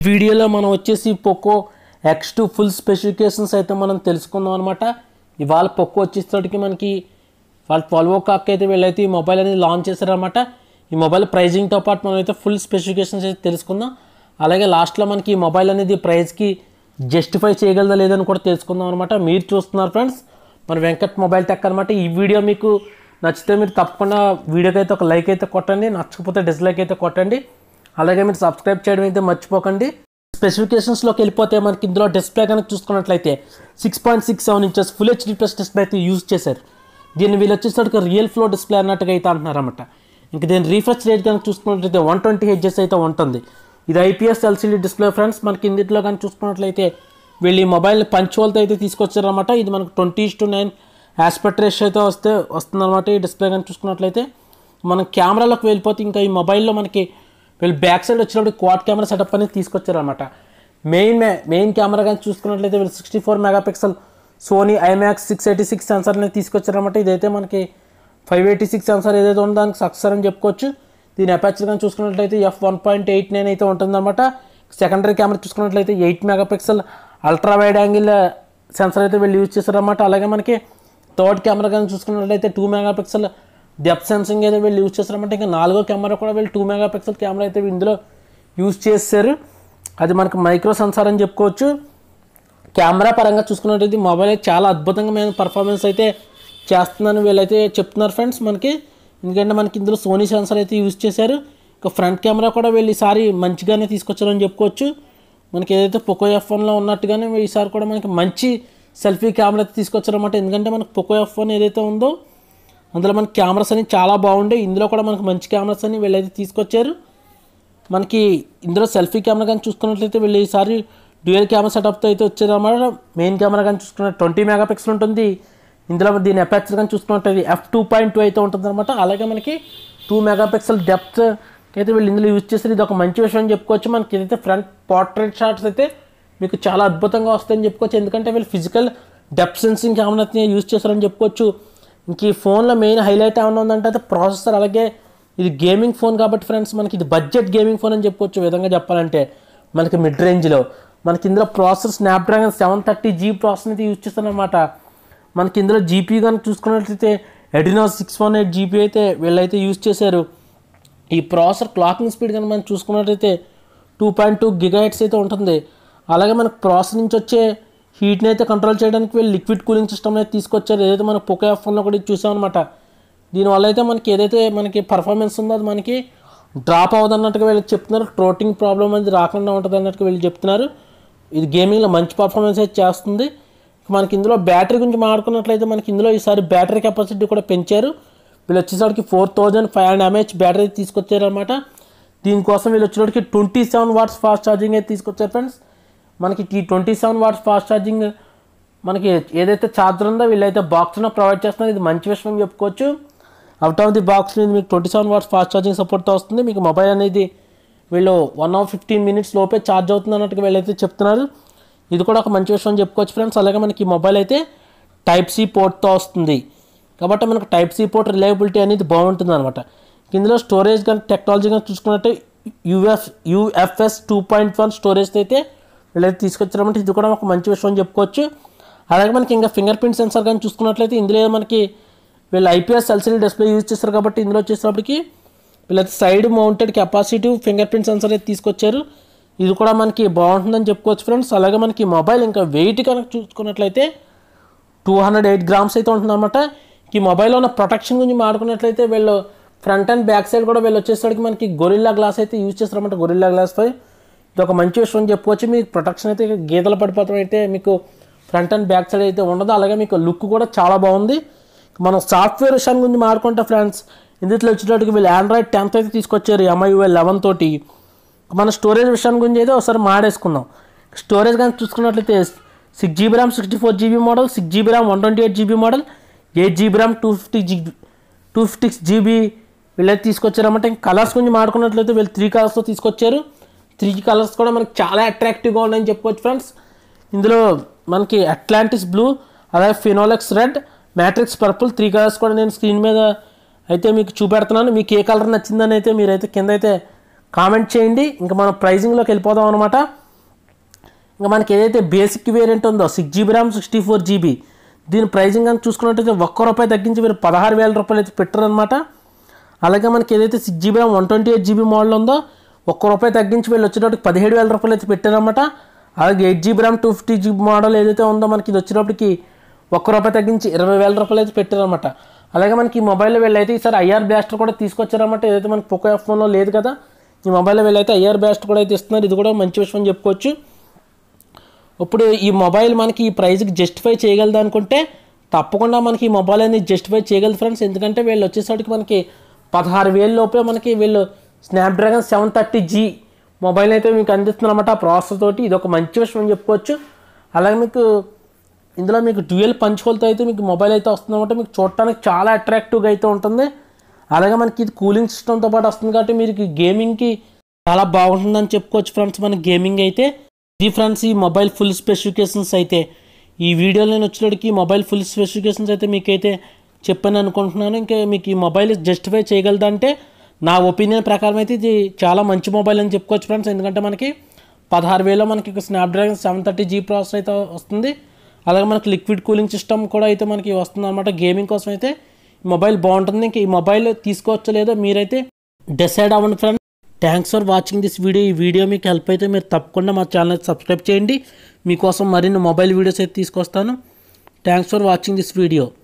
వీడియోలో మనం వచ్చేసి Poco X two full specifications అయితే మనం తెలుసుకుందాం అనమాట ఇవాళ పోకో వచ్చేసరికి మనకి వాళ్ళు ట్వెల్వ్ ఓ క్లాక్ అయితే వీళ్ళైతే ఈ మొబైల్ అనేది లాంచ్ చేశారనమాట ఈ మొబైల్ ప్రైజింగ్తో పాటు మనం అయితే ఫుల్ స్పెసిఫికేషన్స్ అయితే తెలుసుకుందాం అలాగే లాస్ట్లో మనకి ఈ మొబైల్ అనేది ప్రైస్కి జస్టిఫై చేయగలదా లేదని కూడా తెలుసుకుందాం అనమాట మీరు చూస్తున్నారు ఫ్రెండ్స్ మన వెంకట్ మొబైల్ టెక్ అనమాట ఈ వీడియో మీకు నచ్చితే మీరు తప్పకుండా వీడియోకి అయితే ఒక లైక్ అయితే కొట్టండి నచ్చకపోతే డిస్లైక్ అయితే కొట్టండి అలాగే మీరు సబ్స్క్రైబ్ చేయడం అయితే మర్చిపోకండి స్పెసిఫికేషన్స్లోకి వెళ్ళిపోతే మనకి ఇందులో డిస్ప్లే కనుక చూసుకున్నట్లయితే six point six seven inches full HD plus display అయితే యూజ్ చేశారు దీన్ని వీళ్ళు వచ్చేసరికి రియల్ ఫ్లో డిస్ప్లే అన్నట్టుగా అయితే అంటున్నారన్నమాట ఇంక దీని రీఫ్రెష్ రేట్ కనుక చూసుకున్నట్లయితే వన్ ట్వంటీ హెచ్ఎస్ అయితే ఉంటుంది ఇది ఐపీఎస్ ఎల్సీడీ డిస్ప్లే ఫ్రెండ్స్ మనకి ఇందులో కానీ చూసుకున్నట్లయితే వీళ్ళు ఈ మొబైల్ని పంచువల్తో అయితే తీసుకొచ్చారన్నమాట ఇది మనకు twenty to nine aspect ratio అయితే వస్తే వస్తుందన్నమాట ఈ డిస్ప్లే కానీ చూసుకున్నట్లయితే మనం కెమెరాలోకి వెళ్ళిపోతే ఇంకా ఈ మొబైల్లో మనకి వీళ్ళు బ్యాక్ సైడ్ వచ్చినప్పుడు క్వాడ్ కెమెరా సెటప్ అనేది తీసుకొచ్చారనమాట మెయిన్ మెయిన్ కెమెరా కానీ చూసుకున్నట్లయితే వీళ్ళు sixty four megapixel Sony IMX six eighty six sensor అనేది తీసుకొచ్చారనమాట ఇదైతే మనకి ఫైవ్ ఎయిటీ సిక్స్ సెన్సర్ ఏదైతే ఉందో దానికి సక్సెస్ అని చెప్పుకోవచ్చు దీని అపాచర్ కానీ చూసుకున్నట్లయితే F one point eight nine అయితే ఉంటుందన్నమాట సెకండరీ కెమెరా చూసుకున్నట్లయితే eight megapixel ultra wide angle sensor అయితే వీళ్ళు యూజ్ చేశారన్నమాట అలాగే మనకి థర్డ్ కెమెరా కానీ చూసుకున్నట్లయితే టూ మెగాపిక్సెల్ డెప్త్ సెన్సింగ్ అయితే వీళ్ళు యూజ్ చేస్తారన్నమాట ఇంకా నాలుగో కెమెరా కూడా వీళ్ళు టూ మెగాపిక్సెల్ కెమెరా అయితే ఇందులో యూజ్ చేశారు అది మనకి మైక్రో సెన్సార్ అని చెప్పుకోవచ్చు కెమెరా పరంగా చూసుకున్నట్టయితే మొబైల్ అయితే చాలా అద్భుతంగా పర్ఫార్మెన్స్ అయితే చేస్తుందని వీళ్ళైతే చెప్తున్నారు ఫ్రెండ్స్ మనకి ఎందుకంటే మనకి ఇందులో సోనీ సెన్సర్ అయితే యూజ్ చేశారు ఇంకా ఫ్రంట్ కెమెరా కూడా వీళ్ళు ఈసారి మంచిగానే తీసుకొచ్చారని చెప్పుకోవచ్చు మనకి ఏదైతే పొకో ఎఫ్ వన్లో ఉన్నట్టుగానే ఈసారి కూడా మనకి మంచి సెల్ఫీ కెమెరా అయితే తీసుకొచ్చారన్నమాట ఎందుకంటే మనకి పొకో ఎఫ్ వన్ ఏదైతే ఉందో అందులో మనకి కెమెరాస్ అనేవి చాలా బాగుండే ఇందులో కూడా మనకి మంచి కెమెరాస్ అని వీళ్ళైతే తీసుకొచ్చారు మనకి ఇందులో సెల్ఫీ కెమెరా కానీ చూసుకున్నట్లయితే వీళ్ళు ఈసారి డ్యూయల్ కెమెరా సెటప్తో అయితే వచ్చేదన్నమాట మెయిన్ కెమెరా కానీ చూసుకున్న ట్వంటీ మెగాపిక్సెల్ ఉంటుంది ఇందులో దీని అపాచర్ కానీ చూసుకున్నట్లయితే ఎఫ్ టూ పాయింట్ టూ అయితే ఉంటుంది అనమాట అలాగే మనకి టూ మెగాపిక్సెల్ డెప్త్ అయితే వీళ్ళు ఇందులో యూజ్ చేస్తారు ఇది ఒక మంచి విషయం అని చెప్పుకోవచ్చు మనకి ఏదైతే ఫ్రంట్ పోర్ట్రేట్ షాట్స్ అయితే మీకు చాలా అద్భుతంగా వస్తాయని చెప్పుకోవచ్చు ఎందుకంటే వీళ్ళు ఫిజికల్ డెప్త్ సెన్సింగ్ కెమెరాని యూజ్ చేస్తారని చెప్పుకోవచ్చు ఇంక ఈ ఫోన్లో మెయిన్ హైలైట్ ఏమన్నా ఉందంటే అయితే ప్రాసెసర్ అలాగే ఇది గేమింగ్ ఫోన్ కాబట్టి ఫ్రెండ్స్ మనకి ఇది బడ్జెట్ గేమింగ్ ఫోన్ అని చెప్పుకోవచ్చు ఈ విధంగా చెప్పాలంటే మనకి మిడ్ రేంజ్లో మనకి ఇందులో processor Snapdragon seven thirty G processor అయితే యూజ్ చేస్తారనమాట మనకి ఇందులో జీపీ కనుక చూసుకున్నట్లయితే Adreno six one eight GPU అయితే వీళ్ళైతే యూజ్ చేశారు ఈ ప్రాసెసర్ క్లాకింగ్ స్పీడ్ కనుక మనం చూసుకున్నట్లయితే టూ పాయింట్ టూ గిగాహెట్స్ అయితే ఉంటుంది అలాగే మనకు ప్రాసెసర్ నుంచి వచ్చే హీట్ని అయితే కంట్రోల్ చేయడానికి వీళ్ళు లిక్విడ్ కూలింగ్ సిస్టమ్ అయితే తీసుకొచ్చారు ఏదైతే మన పొకే ఎఫ్ వన్లో కూడా చూసామన్నమాట దీనివల్ల అయితే మనకి ఏదైతే మనకి పర్ఫార్మెన్స్ ఉందో అది మనకి డ్రాప్ అవ్వదన్నట్టుగా వీళ్ళు చెప్తున్నారు ట్రోటింగ్ ప్రాబ్లం అనేది రాకుండా ఉంటుంది అన్నట్టుగా వీళ్ళు చెప్తున్నారు ఇది గేమింగ్లో మంచి పర్ఫార్మెన్స్ అయితే చేస్తుంది మనకి ఇందులో బ్యాటరీ గురించి మాట్లాడుకున్నట్లయితే మనకి ఇందులో ఈసారి బ్యాటరీ కెపాసిటీ కూడా పెంచారు వీళ్ళు వచ్చేసరికి four thousand five hundred mAh battery తీసుకొచ్చారు అనమాట దీనికోసం వీళ్ళు వచ్చేటికి twenty seven watts fast charging అయితే తీసుకొచ్చారు ఫ్రెండ్స్ మనకి ఈ twenty seven watts fast charging మనకి ఏదైతే ఛార్జర్ ఉందో వీళ్ళైతే బాక్స్లో ప్రొవైడ్ చేస్తున్నారు ఇది మంచి విషయం చెప్పుకోవచ్చు అవుట్ ఆఫ్ ది బాక్స్ అనేది మీకు twenty seven watts fast charging సపోర్ట్తో వస్తుంది మీకు మొబైల్ అనేది వీళ్ళు వన్ అవర్ ఫిఫ్టీన్ మినిట్స్ లోపే ఛార్జ్ అవుతుంది అన్నట్టుగా వీళ్ళైతే చెప్తున్నారు ఇది కూడా ఒక మంచి విషయం చెప్పుకోవచ్చు ఫ్రెండ్స్ అలాగే మనకి ఈ మొబైల్ అయితే టైప్ సి పోర్ట్తో వస్తుంది కాబట్టి మనకు టైప్ సి పోర్ట్ రిలయబిలిటీ అనేది బాగుంటుంది అనమాట ఇందులో స్టోరేజ్ కానీ టెక్నాలజీ కానీ చూసుకున్నట్టే UF UFS two point one storage అయితే వీళ్ళైతే తీసుకొచ్చారన్నమాట ఇది కూడా ఒక మంచి విషయం చెప్పుకోవచ్చు అలాగే మనకి ఇంకా ఫింగర్ ప్రింట్ సెన్సార్ కానీ చూసుకున్నట్లయితే ఇందులో మనకి వీళ్ళు ఐపీఎస్ ఎల్సీడీ డిస్ప్లే యూజ్ చేస్తారు కాబట్టి ఇందులో వచ్చేటప్పటికి వీళ్ళైతే side mounted capacity fingerprint sensor అయితే తీసుకొచ్చారు ఇది కూడా మనకి బాగుంటుందని చెప్పుకోవచ్చు ఫ్రెండ్స్ అలాగే మనకి మొబైల్ ఇంకా వెయిట్ కనుక చూసుకున్నట్లయితే టూ హండ్రెడ్ ఎయిట్ గ్రామ్స్ అయితే ఉంటుందన్నమాట ఈ మొబైల్లో ఉన్న ప్రొటెక్షన్ గురించి మాట్లాడుకున్నట్లయితే వీళ్ళు ఫ్రంట్ అండ్ బ్యాక్ సైడ్ కూడా వీళ్ళు వచ్చేసరికి మనకి గొరిల్లా గ్లాస్ అయితే యూజ్ చేస్తారన్నమాట గొరిల్లా గ్లాస్ పై ఇది ఒక మంచి విషయం చెప్పుకోవచ్చు మీకు ప్రొటెక్షన్ అయితే గీతలు పడిపోవడం అయితే మీకు ఫ్రంట్ అండ్ బ్యాక్ సైడ్ అయితే ఉండదు అలాగే మీకు లుక్ కూడా చాలా బాగుంది మనం సాఫ్ట్వేర్ విషయం గురించి మాట్లాడుకుంటే ఫ్రెండ్స్ ఇందులో వచ్చేటట్టుకి వీళ్ళు ఆండ్రాయిడ్ టెన్త్ అయితే తీసుకొచ్చారు ఎంఐయుఐ లెవెన్ తోటి మన స్టోరేజ్ విషయం గురించి అయితే ఒకసారి మాడేసుకుందాం స్టోరేజ్ కానీ చూసుకున్నట్లయితే six GB RAM sixty four GB model six GB RAM one twenty eight GB model eight GB RAM two fifty GB two fifty GB వీళ్ళైతే తీసుకొచ్చారన్నమాట ఇంకా కలర్స్ గురించి మాట్లాడుకున్నట్లయితే వీళ్ళు త్రీ కలర్స్తో తీసుకొచ్చారు త్రీ కలర్స్ కూడా మనకి చాలా అట్రాక్టివ్గా ఉన్నాయని చెప్పుకోవచ్చు ఫ్రెండ్స్ ఇందులో మనకి అట్లాంటిస్ బ్లూ అలాగే Phoenix red matrix purple three colours కూడా నేను స్క్రీన్ మీద అయితే మీకు చూపెడుతున్నాను మీకు ఏ కలర్ నచ్చిందని అయితే మీరైతే కింద అయితే కామెంట్ చేయండి ఇంకా మనం ప్రైజింగ్లోకి వెళ్ళిపోదాం అనమాట ఇంకా మనకి ఏదైతే బేసిక్ వేరియంట్ ఉందో six GB RAM sixty four GB దీని ప్రైజింగ్ అని చూసుకున్నట్టయితే ఒక్క రూపాయి తగ్గించి మీరు పదహారు వేల రూపాయలు అయితే పెట్టారనమాట అలాగే మనకి ఏదైతే six GB RAM one twenty eight GB model ఉందో ఒక్క రూపాయి తగ్గించి వీళ్ళు వచ్చేటప్పటికి పదిహేడు వేల రూపాయలు అయితే పెట్టారనమాట అలాగే eight GB RAM two fifty GB model ఏదైతే ఉందో మనకి ఇది వచ్చేటప్పటికి ఒక్క రూపాయి తగ్గించి ఇరవై వేల రూపాయలు అయితే పెట్టారనమాట అలాగే మనకి ఈ మొబైల్లో వీళ్ళైతే ఈసారి ఐఆర్ బ్లాస్టర్ కూడా తీసుకొచ్చారన్నమాట ఏదైతే మనకి పోకో ఎఫ్ ఫోన్లో లేదు కదా ఈ మొబైల్లో వీళ్ళైతే ఐఆర్ బ్లాస్టర్ కూడా అయితే ఇస్తున్నారు ఇది కూడా మంచి విషయం అని చెప్పుకోవచ్చు ఇప్పుడు ఈ మొబైల్ మనకి ఈ ప్రైస్కి జస్టిఫై చేయగలదు అనుకుంటే తప్పకుండా మనకి ఈ మొబైల్ అనేది జస్టిఫై చేయగలదు ఫ్రెండ్స్ ఎందుకంటే వీళ్ళు వచ్చేసరికి మనకి పదహారు వేల లోపే మనకి వీళ్ళు Snapdragon seven thirty G mobile అయితే మీకు అందిస్తున్నమాట ఆ ప్రాసెస్ తోటి ఇది ఒక మంచి విషయం అని చెప్పుకోవచ్చు అలాగే మీకు ఇందులో మీకు డ్యూయల్ పంచుకోలతో అయితే మీకు మొబైల్ అయితే వస్తుందన్నమాట మీకు చూడటానికి చాలా అట్రాక్టివ్గా అయితే ఉంటుంది అలాగే మనకి ఇది కూలింగ్ సిస్టమ్తో పాటు వస్తుంది కాబట్టి మీరు గేమింగ్కి చాలా బాగుంటుందని చెప్పుకోవచ్చు ఫ్రెండ్స్ మన గేమింగ్ అయితే ఇది ఫ్రెండ్స్ ఈ మొబైల్ ఫుల్ స్పెసిఫికేషన్స్ అయితే ఈ వీడియోలో నేను వచ్చేటికి మొబైల్ ఫుల్ స్పెసిఫికేషన్స్ అయితే మీకైతే చెప్పాను అనుకుంటున్నాను ఇంకా మీకు ఈ మొబైల్ జస్టిఫై చేయగలదంటే నా ఒపీనియన్ ప్రకారం అయితే ఇది చాలా మంచి మొబైల్ అని చెప్పుకోవచ్చు ఫ్రెండ్స్ ఎందుకంటే మనకి పదహారు వేలో మనకి Snapdragon seven thirty G processor అయితే వస్తుంది అలాగే మనకి లిక్విడ్ కూలింగ్ సిస్టమ్ కూడా అయితే మనకి వస్తుంది అనమాట గేమింగ్ కోసం అయితే ఈ మొబైల్ బాగుంటుంది ఇంకా ఈ మొబైల్ తీసుకోవచ్చో లేదో మీరైతే డిసైడ్ అవ్వండి friends thanks for watching this video ఈ వీడియో మీకు హెల్ప్ అయితే మీరు తప్పకుండా మా ఛానల్ సబ్స్క్రైబ్ చేయండి మీకోసం మరిన్ని మొబైల్ వీడియోస్ అయితే తీసుకొస్తాను thanks for watching this video